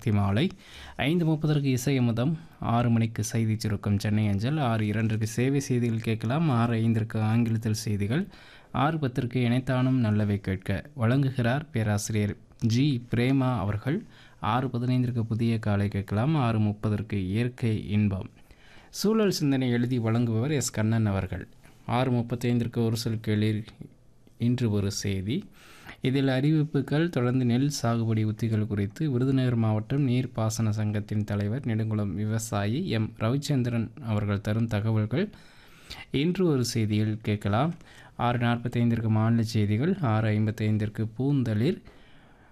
பக்தி மாலை ஐந்து முப்பதற்கு இசை அமுதம் ஆறு மணிக்கு செய்தி சுருக்கம் சென்னை அஞ்சல் ஆறு இரண்டுக்கு சேவை செய்திகள் கேட்கலாம் ஆறு ஐந்திற்கு ஆங்கிலத்தில் செய்திகள் ஆறு பத்திற்கு இணைத்தானும் நல்லவை கேட்க வழங்குகிறார் பேராசிரியர் ஜி பிரேமா அவர்கள் ஆறு பதினைந்திற்கு புதிய காலை கேட்கலாம் ஆறு முப்பதற்கு இயற்கை இன்பம் சூழல் சிந்தனை எழுதி வழங்குபவர் எஸ் கண்ணன் அவர்கள் ஆறு முப்பத்தைந்திற்கு ஒரு சொல் கேளீர் இன்று ஒரு செய்தி இதில் அறிவிப்புகள் தொடர்ந்து நெல் சாகுபடி உத்திகள் குறித்து விருதுநகர் மாவட்டம் நீர்ப்பாசன சங்கத்தின் தலைவர் நெடுங்குளம் விவசாயி எம் ரவிச்சந்திரன் அவர்கள் தரும் தகவல்கள் இன்று ஒரு செய்தியில் கேட்கலாம் ஆறு நாற்பத்தைந்திற்கு மாநில செய்திகள் ஆறு ஐம்பத்தைந்திற்கு பூந்தளிர்